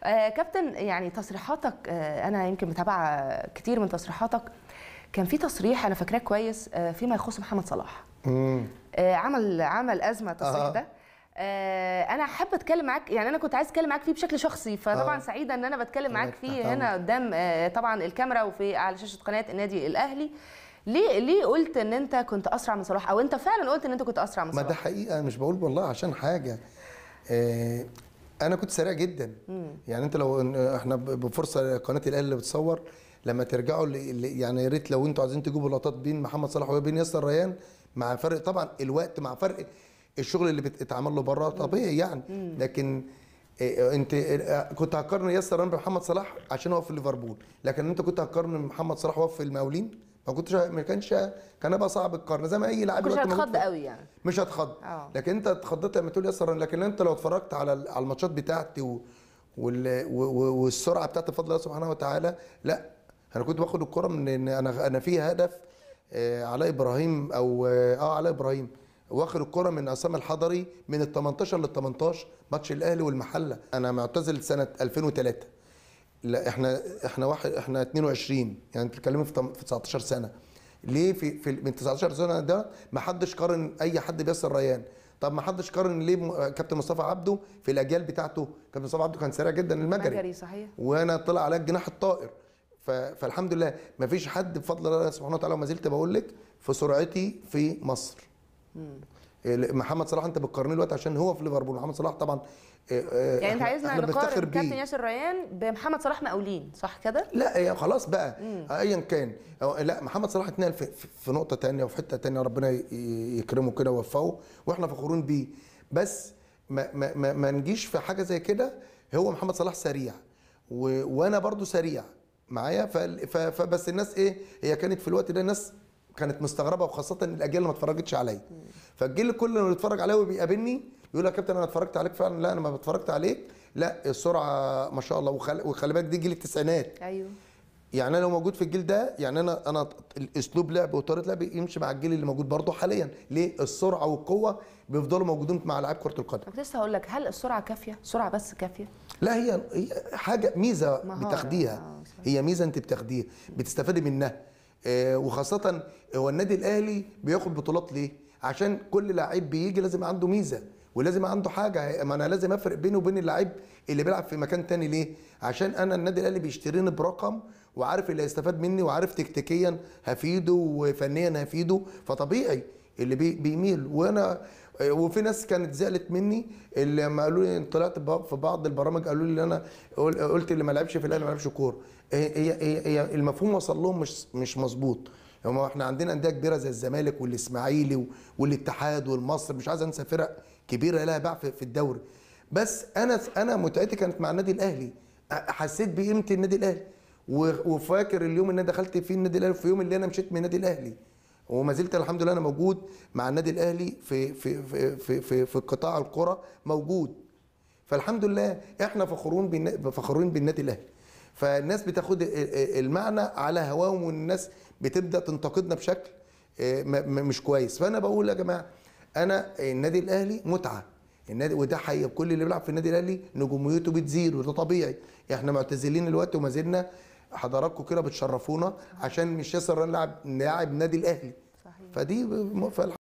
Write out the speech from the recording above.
آه كابتن يعني تصريحاتك آه انا يمكن متابعه كتير من تصريحاتك كان في تصريح انا فاكراه كويس آه فيما يخص محمد صلاح امم آه عمل عمل ازمه التصريح آه. ده آه انا حابه اتكلم معاك يعني انا كنت عايز اتكلم معاك فيه بشكل شخصي فطبعا آه. سعيده ان انا بتكلم معاك تحت فيه أمرك. هنا قدام آه طبعا الكاميرا وفي على شاشه قناه النادي الاهلي ليه ليه قلت ان انت كنت اسرع من صلاح او انت فعلا قلت ان انت كنت اسرع من ما ده صلاح حقيقه مش بقول والله عشان حاجه آه انا كنت سريع جدا يعني انت لو إن- احنا ب- بفرصه قناه الاهلي اللي بتصور لما ترجعوا ل- ل- يعني يا ريت لو انتوا عايزين تجيبوا لقطات بين محمد صلاح وبين ياسر ريان مع فرق طبعا الوقت مع فرق الشغل اللي بيتعمل له بره طبيعي يعني لكن آه، انت آه، كنت هتقارن ياسر ريان بمحمد صلاح عشان هو في ليفربول لكن انت كنت هتقارن محمد صلاح وهو في المقاولين ما كنتش ما كانش كان هيبقى صعب القارن زي ما اي لاعب كنتش دلوقتي موجود هتخض في- قوي يعني مش هتخض اه. لكن انت اتخضيت لما تقول ياسر لكن انت لو اتفرجت على ال- على الماتشات بتاعتي و... وال... و... و... والسرعه بتاعتي بفضل الله سبحانه وتعالى لا انا كنت باخد الكره من ان انا انا في هدف آه علاء ابراهيم او اه آه، علاء ابراهيم واخد الكره من عصام الحضري من ال 18 لل 18 ماتش الاهلي والمحله انا معتزل سنه 2003 لا احنا احنا واحد احنا 22 يعني انت بتتكلمي في تم- في 19 سنه ليه في في من 19 سنه ده ما حدش قارن اي حد بياسر ريان طب ما حدش قارن ليه م- كابتن مصطفى عبده في الاجيال بتاعته كابتن مصطفى عبده كان سريع جدا المجري مجري صحيح وانا طلع على الجناح الطائر ف... فالحمد لله ما فيش حد بفضل الله سبحانه وتعالى وما زلت بقول لك في سرعتي في مصر محمد صلاح انت بتقارنيه دلوقتي عشان هو في ليفربول محمد صلاح طبعا آه، آه، يعني انت احنا- عايزنا احنا بنفتخر نقارن بيه. كابتن ياسر ريان بمحمد صلاح مقاولين صح كده؟ لا هي خلاص بقى ايا كان أو لا محمد صلاح اتنقل في, في- في نقطه تانية وفي حته تانية ربنا ي- يكرمه كده ويوفقه واحنا فخورين بيه بس ما, ما, ما, ما نجيش في حاجه زي كده هو محمد صلاح سريع و وانا برضو سريع معايا ف- ف- فبس الناس ايه هي كانت في الوقت ده الناس كانت مستغربه وخاصه الاجيال اللي ما اتفرجتش عليا فالجيل كله اللي بيتفرج عليا وبيقابلني يقول لك يا كابتن انا اتفرجت عليك فعلا لا انا ما اتفرجت عليك لا السرعه ما شاء الله وخل- وخلي بالك دي جيل التسعينات ايوه يعني انا لو موجود في الجيل ده يعني انا انا الاسلوب لعب وطريقه لعب يمشي مع الجيل اللي موجود برضه حاليا ليه السرعه والقوه بيفضلوا موجودين مع لعيب كره القدم انا كنت لسه هقول لك هل السرعه كافيه؟ سرعه بس كافيه؟ لا هي هي حاجه ميزه مهارة. بتاخديها آه، صح. هي ميزه انت بتاخديها بتستفادي منها آه، وخاصه هو النادي الاهلي بياخد بطولات ليه عشان كل لعيب بيجي لازم عنده ميزه ولازم يبقى عنده حاجه ما انا لازم افرق بينه وبين اللعيب اللي بيلعب في مكان تاني ليه عشان انا النادي الاهلي بيشتريني برقم وعارف اللي هيستفاد مني وعارف تكتيكيا هفيده وفنيا هفيده فطبيعي اللي بي بيميل وانا وفي ناس كانت زعلت مني اللي لما قالوا لي طلعت ب- في بعض البرامج قالوا لي ان انا قل- قلت اللي ما لعبش في الاهلي ما لعبش كوره هي هي هي هي المفهوم وصل لهم مش مش مظبوط هم احنا عندنا انديه كبيره زي الزمالك والاسماعيلي و- والاتحاد والمصر مش عايز انسى فرق كبيره لها باع في في الدوري بس انا انا متعتي كانت مع النادي الاهلي حسيت بقيمه النادي الاهلي و- وفاكر اليوم اللي انا دخلت فيه النادي الاهلي في يوم اللي انا مشيت من النادي الاهلي وما زلت الحمد لله انا موجود مع النادي الاهلي في في في في في, في قطاع الكره موجود فالحمد لله احنا فخورون بالنا- فخورين بالنادي الاهلي فالناس بتاخد ال- ال- المعنى على هواهم والناس بتبدا تنتقدنا بشكل آه، م- م- مش كويس فانا بقول يا جماعه انا النادي الاهلي متعه النادي وده حقيقه كل اللي بيلعب في النادي الاهلي نجوميته بتزيد وده طبيعي احنا معتزلين الوقت وما زلنا حضراتكم كده بتشرفونا عشان مش ياسر لاعب لاعب نادي الاهلي صحيح فدي م- فالح-